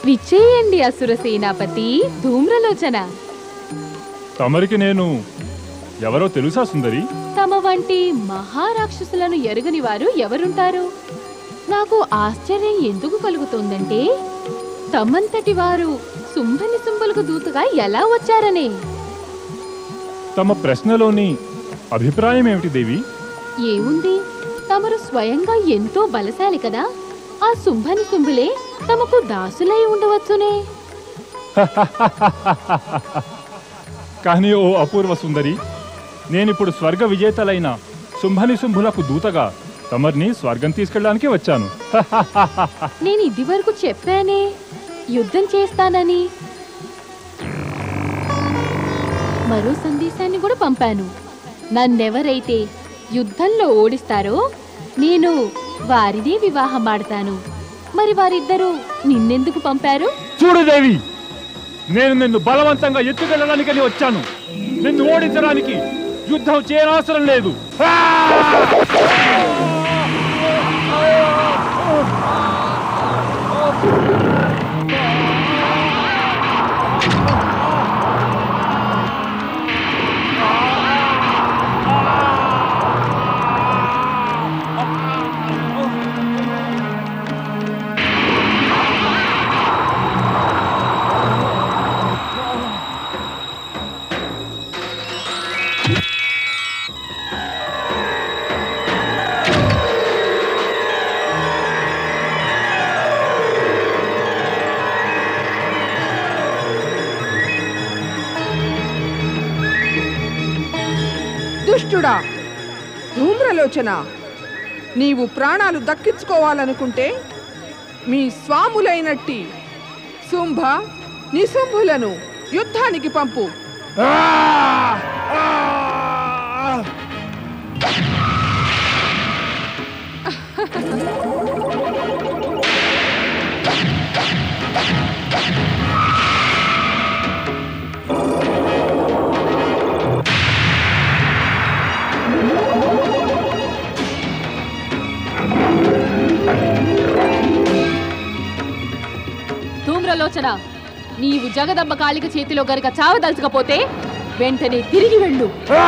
విచ్చేయండి అసుర సేనాపతి ధూమ్రలోచన తమరికి నేను ఎవరో తెలుసా సుందరి తమ వంటి మహారాక్షసులను ఎరుగని వారు ఎవరుంటారు నాకు ఆశ్చర్యం ఎందుకు కలుగుతోందంటే తమంతటి వారు సుంభని సుంబలకు దూతగా ఎలా వచ్చారనే తమ ప్రశ్నలోని అభిప్రాయం ఏమిటి దేవి ఏముంది తమరు స్వయంగా ఎంతో బలశాలి కదా ఆ శుంభని శుంభులే తమకు దాసులై ఉండవచ్చునే కానీ ఓ అపూర్వ సుందరి నేనిప్పుడు స్వర్గ విజేతలైన శుంభని శుంభులకు దూతగా తమర్ని స్వర్గం తీసుకెళ్ళడానికి వచ్చాను నేను ఇది వరకు చెప్పానే యుద్ధం చేస్తానని మరో సందేశాన్ని కూడా పంపాను నన్నెవరైతే యుద్ధంలో ఓడిస్తారో నేను వారినే వివాహం ఆడతాను మరి వారిద్దరూ నిన్నెందుకు పంపారు చూడు దేవి నేను నిన్ను బలవంతంగా ఎత్తుకెళ్ళడానికని వచ్చాను నిన్ను ఓడించడానికి యుద్ధం చేయనవసరం లేదు ఆ! దుష్టుడా ధూమ్రలోచన నీవు ప్రాణాలు దక్కించుకోవాలనుకుంటే మీ స్వాములైనట్టి శుంభ నిశుంభులను యుద్ధానికి పంపు ఆ! ఆ! ధూమ్రలోచన నీవు జగదమ్మ కాళిక చేతిలో గనుక చావదలుచకపోతే వెంటనే తిరిగి వెళ్ళు ఆ!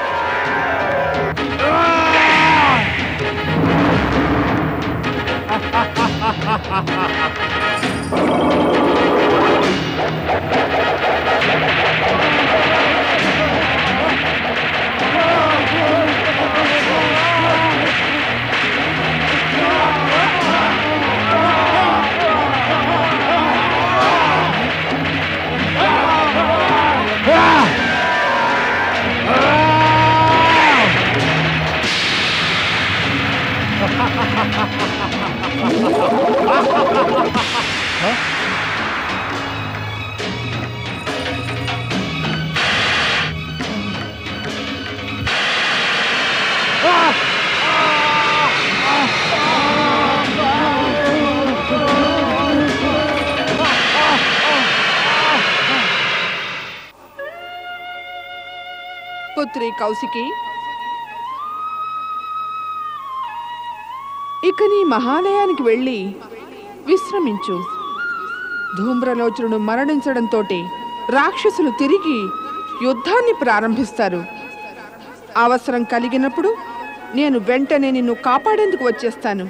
పుత్రి కౌశికి ఇక నీ మహాలయానికి వెళ్ళి విశ్రమించు ధూమ్రలోచనుడు మరణించడంతో రాక్షసులు తిరిగి యుద్ధాన్ని ప్రారంభిస్తారు అవసరం కలిగినప్పుడు నేను వెంటనే నిన్ను కాపాడేందుకు వచ్చేస్తాను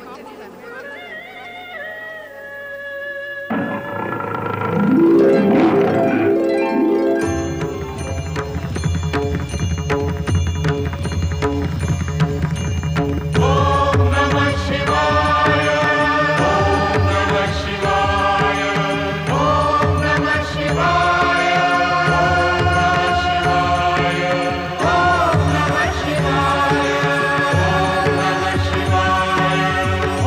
Shivaya.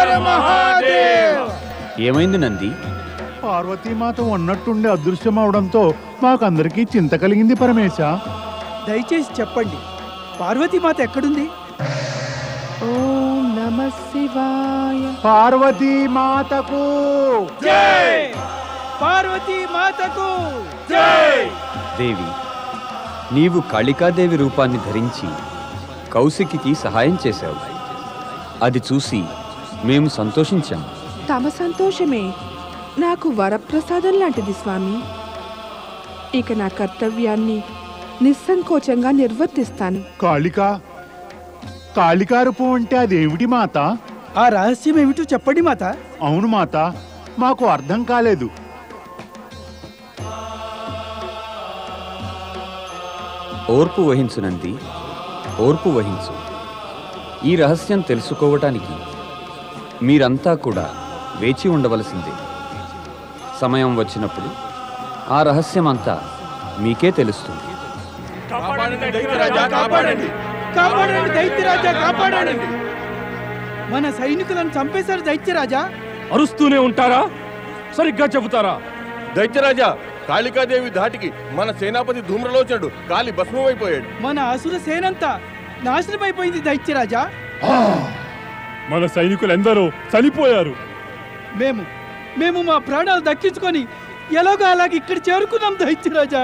ఏమైంది నంది పార్వతీమాత ఉన్నట్టుండి అదృశ్యం అవడంతో మాకందరికీ చింత కలిగింది పరమేశ దయచేసి చెప్పండి పార్వతీమాత ఎక్కడుంది ఓం నమ శివాయ పార్వతీమాతకు పార్వతీ మాతకు దేవి నీవు కాళికాదేవి రూపాన్ని ధరించి కౌశికి సహాయం చేశావు అది చూసి మేము సంతోషించాం తమ సంతోషమే నాకు వరప్రసాదం లాంటిది స్వామి ఇక నా కర్తవ్యాన్ని నిస్సంకోచంగా నిర్వర్తిస్తాను కాళిక కాళికా రూపం అంటే అదేమిటి మాత ఆ రహస్యం ఏమిటో చెప్పండి మాత అవును మాత మాకు అర్థం కాలేదు ఓర్పు వహించు నంది ఓర్పు వహించు ఈ రహస్యం తెలుసుకోవటానికి మీరంతా కూడా వేచి ఉండవలసిందే సమయం వచ్చినప్పుడు ఆ రహస్యం అంతా మీకే తెలుస్తుంది కాపాడండి దైత్యరాజా కాపాడండి మన సైనికులను చంపేశారు దైత్యరాజా అరుస్తూనే ఉంటారా సరిగ్గా చెబుతారా దైత్యరాజా కాళికాదేవి ధాటికి మన సేనాపతి ధూమ్రలోచనుడు కాలి భస్మమైపోయాడు మన అసుర సేనంతా నాశనమైపోయింది దైత్యరాజా మన సైనికులెందరూ చనిపోయారు మేము మేము మా ప్రాణాలు దక్కించుకొని ఎలాగో అలాగ ఇక్కడ చేరుకున్నాం దైత్యరాజా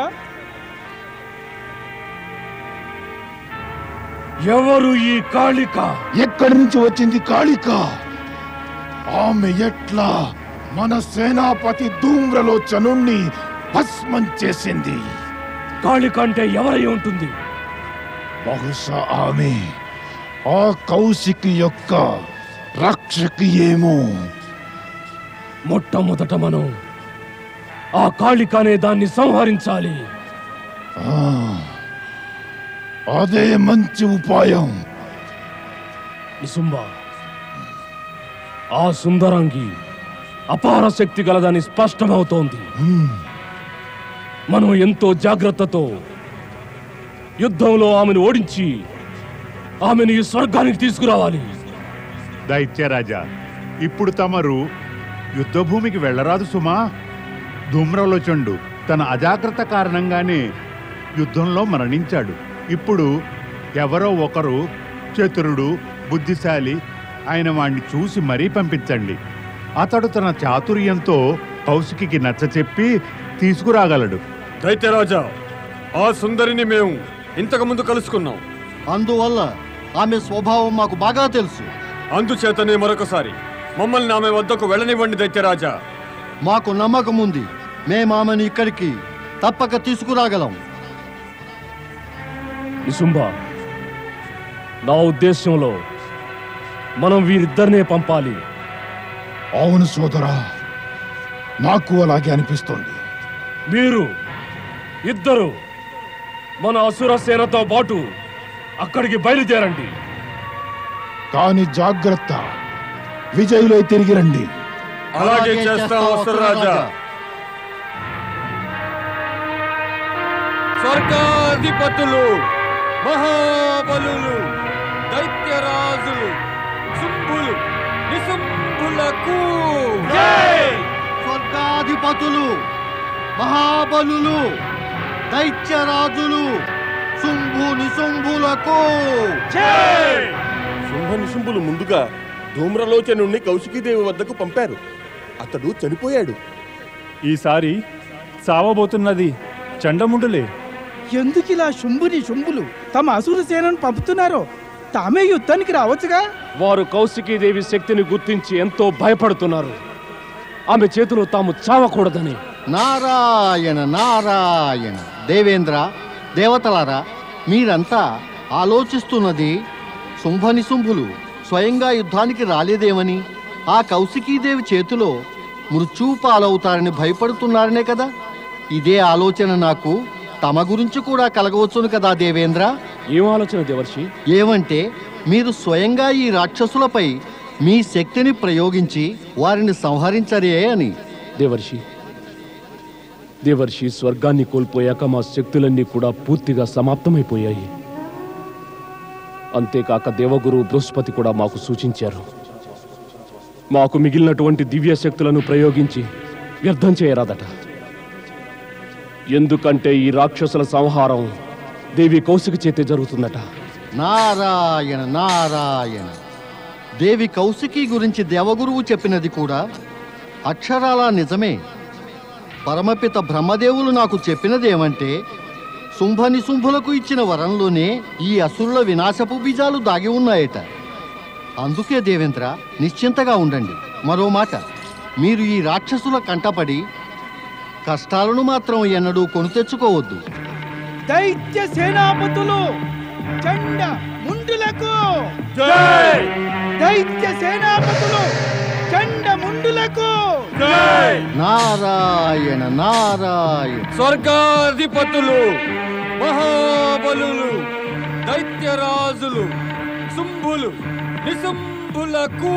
ఎవరు ఈ కాళిక ఎక్కడి నుంచి వచ్చింది కాళిక ఆమె ఎట్లా మన సేనాపతి ధూమ్రలోచనుణ్ణి భస్మం చేసింది కాళిక అంటే ఎవరై ఉంటుంది బహుశా ఆమె ఆ కౌశికి యొక్క రక్షకి ఏమో మొట్టమొదట మనం ఆ కాళిక అనే దాన్ని సంహరించాలి ఆ, అదే మంచి ఉపాయం నిసుంబ ఆ సుందరంగి అపార శక్తి గలదని స్పష్టమవుతోంది మనం ఎంతో జాగ్రత్తతో యుద్ధంలో ఆమెను ఓడించి ఆమెను ఈ స్వర్గానికి తీసుకురావాలి దైత్యరాజా ఇప్పుడు తమరు యుద్ధభూమికి వెళ్ళరాదు సుమా ధూమ్రలోచండు తన అజాగ్రత్త కారణంగానే యుద్ధంలో మరణించాడు ఇప్పుడు ఎవరో ఒకరు చతురుడు బుద్ధిశాలి ఆయన వాణ్ణి చూసి మరీ పంపించండి అతడు తన చాతుర్యంతో కౌశికి నచ్చచెప్పి తీసుకురాగలడు దైత్యరాజా ఆ సుందరిని మేము ఇంతకు ముందు కలుసుకున్నాం అందువల్ల ఆమె స్వభావం మాకు బాగా తెలుసు అందుచేతనే మరొకసారి మమ్మల్ని ఆమె వద్దకు వెళ్ళనివ్వండి దైత్యరాజా మాకు నమ్మకం ఉంది మేము ఆమెను ఇక్కడికి తప్పక తీసుకురాగలం నిసుంబ నా ఉద్దేశంలో మనం వీరిద్దరినే పంపాలి అవును సోదరా నాకు అలాగే అనిపిస్తోంది మీరు ఇద్దరు మన అసుర సేనతో పాటు అక్కడికి బయలుదేరండి కానీ జాగ్రత్త విజయులై తిరిగి రండి అలాగే చేస్తాం అసురరాజా స్వర్గాధిపతులు మహాబలులు దైత్యరాజులు శుంభులు నిశుంభులకు స్వర్గాధిపతులు మహాబలులు దైత్యరాజులు శుంభు నిశుంభులకు శుంభ నిశుంభులు ముందుగా ధూమ్రలోచనుణ్ణి కౌశికీదేవి వద్దకు పంపారు అతడు చనిపోయాడు ఈసారి చావబోతున్నది చండముండులే ఎందుకు ఇలా శుంభుని శుంభులు తమ అసుర సేనను పంపుతున్నారో తామే యుద్ధానికి రావచ్చుగా వారు కౌశికీదేవి శక్తిని గుర్తించి ఎంతో భయపడుతున్నారు ఆమె చేతిలో తాము చావకూడదని నారాయణ నారాయణ దేవేంద్ర దేవతలారా మీరంతా ఆలోచిస్తున్నది శుంభ నిశుంభులు స్వయంగా యుద్ధానికి రాలేదేమని ఆ కౌశికీదేవి చేతిలో మృత్యువు పాలవుతారని భయపడుతున్నారనే కదా ఇదే ఆలోచన నాకు తమ గురించి కూడా కలగవచ్చును కదా దేవేంద్ర ఏం ఆలోచన దేవర్షి ఏమంటే మీరు స్వయంగా ఈ రాక్షసులపై మీ శక్తిని ప్రయోగించి వారిని సంహరించరే అని దేవర్షి దేవర్షి స్వర్గాన్ని కోల్పోయాక మా శక్తులన్నీ కూడా పూర్తిగా సమాప్తమైపోయాయి అంతేకాక దేవగురు బృహస్పతి కూడా మాకు సూచించారు మాకు మిగిలినటువంటి దివ్య శక్తులను ప్రయోగించి వ్యర్థం చేయరాదట ఎందుకంటే ఈ రాక్షసుల సంహారం దేవి కౌశిక చేతే జరుగుతుందట నారాయణ నారాయణ దేవి కౌశికి గురించి దేవగురువు చెప్పినది కూడా అక్షరాలా నిజమే పరమపిత బ్రహ్మదేవులు నాకు చెప్పినదేమంటే శుంభని శుంభులకు ఇచ్చిన వరంలోనే ఈ అసురుల వినాశపు బీజాలు దాగి ఉన్నాయట అందుకే దేవేంద్ర నిశ్చింతగా ఉండండి మరో మాట మీరు ఈ రాక్షసుల కంటపడి కష్టాలను మాత్రం ఎన్నడూ కొని తెచ్చుకోవద్దు దైత్య సేనాపతులు చండ ముండులకు దైత్య సేనాపతులు చండ ముండులకు నారాయణ నారాయణ స్వర్గాధిపతులు మహాబలులు దైత్యరాజులు శుంభులు నిశుంభులకు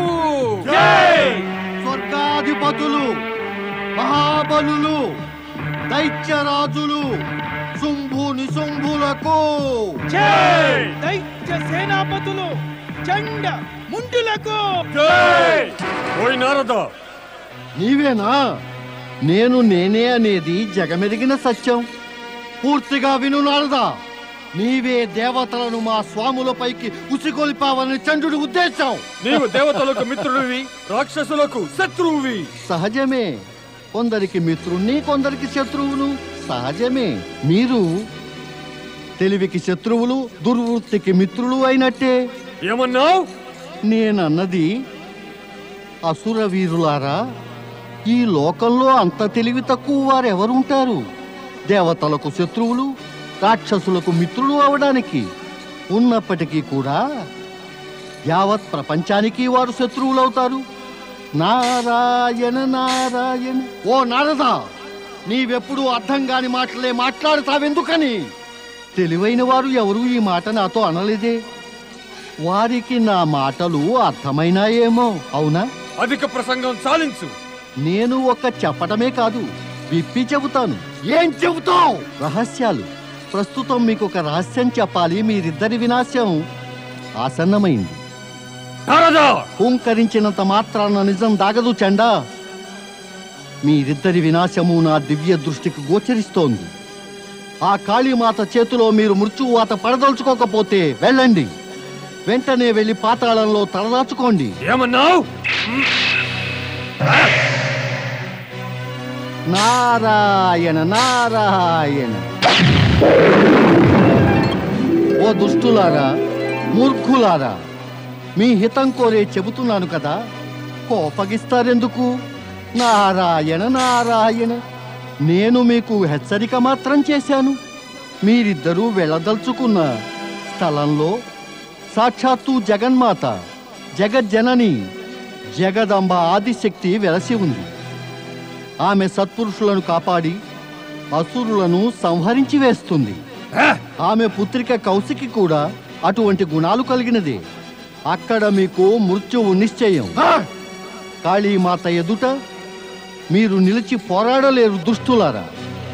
స్వర్గాధిపతులు మహాబలులు దైత్యరాజులు శుంభు నిశుంభులకు దైత్య సేనాపతులు చండ ముండులకు ఓయ్ నారద నీవేనా నేను నేనే అనేది జగమెరిగిన సత్యం పూర్తిగా విను నారదా నీవే దేవతలను మా స్వాములపైకి ఉసిగొలిపావని చంద్రుడి ఉద్దేశం నీవు దేవతలకు మిత్రుడివి రాక్షసులకు శత్రువువి సహజమే కొందరికి మిత్రుణ్ణి కొందరికి శత్రువును సహజమే మీరు తెలివికి శత్రువులు దుర్వృత్తికి మిత్రులు అయినట్టే ఏమన్నావు నేనన్నది అసుర వీరులారా ఈ లోకంలో అంత తెలివి తక్కువ వారెవరుంటారు దేవతలకు శత్రువులు రాక్షసులకు మిత్రులు అవడానికి ఉన్నప్పటికీ కూడా యావత్ ప్రపంచానికి వారు శత్రువులవుతారు నారాయణ నారాయణ ఓ నారద నీవెప్పుడు అర్థం కాని మాటలే మాట్లాడతావెందుకని తెలివైన వారు ఎవరు ఈ మాట నాతో అనలేదే వారికి నా మాటలు అర్థమైనాయేమో అవునా అధిక ప్రసంగం చాలించు నేను ఒక చెప్పటమే కాదు విప్పి చెబుతాను ఏం చెబుతావు రహస్యాలు ప్రస్తుతం మీకు ఒక రహస్యం చెప్పాలి మీరిద్దరి వినాశం ఆసన్నమైంది హూంకరించినంత మాత్రాన నిజం దాగదు చండా మీరిద్దరి వినాశము నా దివ్య దృష్టికి గోచరిస్తోంది ఆ కాళీమాత చేతిలో మీరు మృత్యువాత పడదలుచుకోకపోతే వెళ్ళండి వెంటనే వెళ్ళి పాతాళంలో తలదాచుకోండి ఏమన్నావు నారాయణ నారాయణ ఓ దుష్టులారా మూర్ఖులారా మీ హితం కోరే చెబుతున్నాను కదా కోపగిస్తారెందుకు నారాయణ నారాయణ నేను మీకు హెచ్చరిక మాత్రం చేశాను మీరిద్దరూ వెళ్ళదలుచుకున్న స్థలంలో సాక్షాత్తు జగన్మాత జగజ్జనని జగదంబ ఆదిశక్తి వెలసి ఉంది ఆమె సత్పురుషులను కాపాడి అసురులను సంహరించి వేస్తుంది ఆమె పుత్రిక కౌశికి కూడా అటువంటి గుణాలు కలిగినదే అక్కడ మీకు మృత్యువు నిశ్చయం కాళీమాత ఎదుట మీరు నిలిచి పోరాడలేరు దుష్టులారా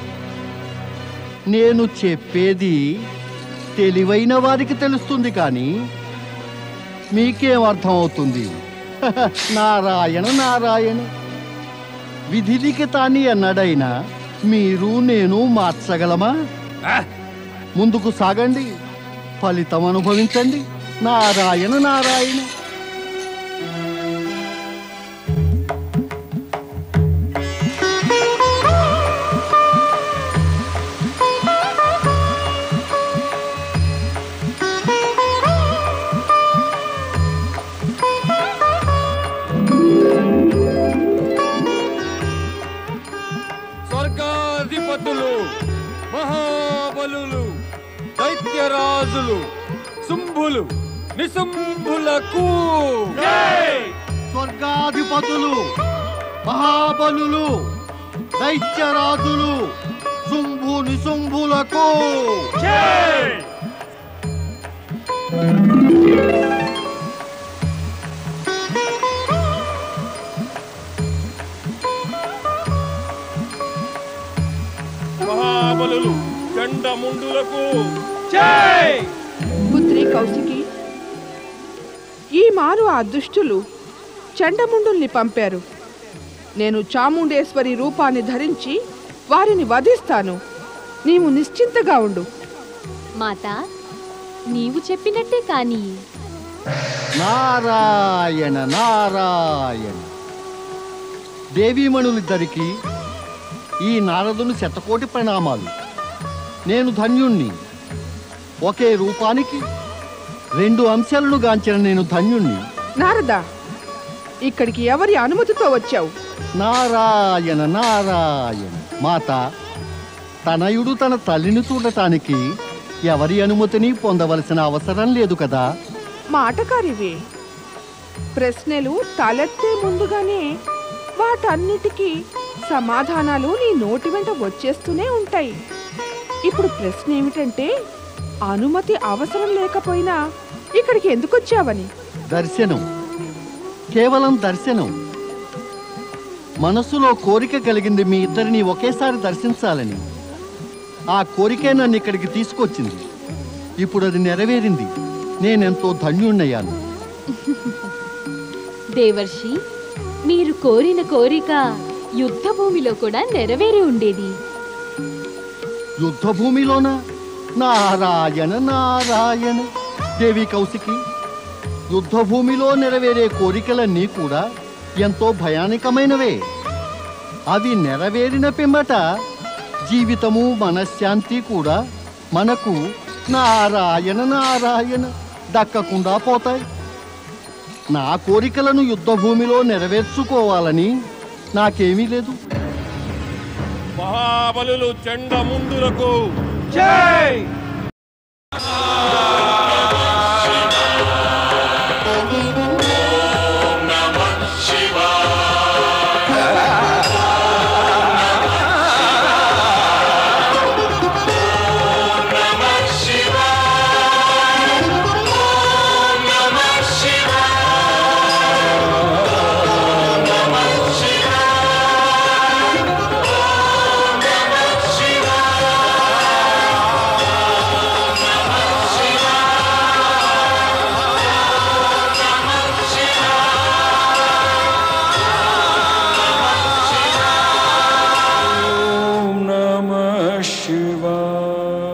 నేను చెప్పేది తెలివైన వారికి తెలుస్తుంది కానీ మీకేం అర్థం అవుతుంది నారాయణ నారాయణ విధి లిఖితాన్ని ఎన్నడైనా మీరు నేను మార్చగలమా ముందుకు సాగండి ఫలితం అనుభవించండి నారాయణ నారాయణ స్వర్గాధిపతులు మహాబలులు దైత్యరాజులు శుంభులు నిశుంభులకు స్వర్గాధిపతులు మహాబలులు దైత్యరాజులు శుంభు నిశుంభులకు మహాబలులు చండముండులకు పుత్రి కౌశికి ఈ మారు ఆ దుష్టులు చండముండుల్ని పంపారు నేను చాముండేశ్వరి రూపాన్ని ధరించి వారిని వధిస్తాను నీవు నిశ్చింతగా ఉండు మాత నీవు చెప్పినట్టే కాని నారాయణ నారాయణ దేవీమణులిద్దరికి ఈ నారదుని శతకోటి ప్రణామాలు నేను ధన్యుణ్ణి ఒకే రూపానికి రెండు అంశాలను గాంచిన నేను ధన్యుణ్ణి నారదా ఇక్కడికి ఎవరి అనుమతితో వచ్చావు నారాయణ నారాయణ మాత తనయుడు తన తల్లిని చూడటానికి ఎవరి అనుమతిని పొందవలసిన అవసరం లేదు కదా మాటకారివే ప్రశ్నలు తలెత్తే ముందుగానే వాటన్నిటికీ సమాధానాలు నీ నోటి వెంట వచ్చేస్తూనే ఉంటాయి ఇప్పుడు ప్రశ్న ఏమిటంటే అనుమతి అవసరం లేకపోయినా ఇక్కడికి ఎందుకు వచ్చావని దర్శనం కేవలం దర్శనం మనస్సులో కోరిక కలిగింది మీ ఇద్దరిని ఒకేసారి దర్శించాలని ఆ కోరికే నన్ను ఇక్కడికి తీసుకొచ్చింది ఇప్పుడు అది నెరవేరింది నేనెంతో ధన్యుణ్ణయ్యాను దేవర్షి మీరు కోరిన కోరిక యుద్ధ భూమిలో కూడా నెరవేరి ఉండేది యుద్ధ భూమిలోన నారాయణ నారాయణ దేవి కౌశికి యుద్ధ భూమిలో నెరవేరే కోరికలన్నీ కూడా ఎంతో భయానకమైనవే అవి నెరవేరిన పిమ్మట జీవితము మనశ్శాంతి కూడా మనకు నారాయణ నారాయణ దక్కకుండా పోతాయి నా కోరికలను యుద్ధ భూమిలో నెరవేర్చుకోవాలని నాకేమీ లేదు మహాబలులు చెండ ముందులకు జై ఓం నమ శివాయ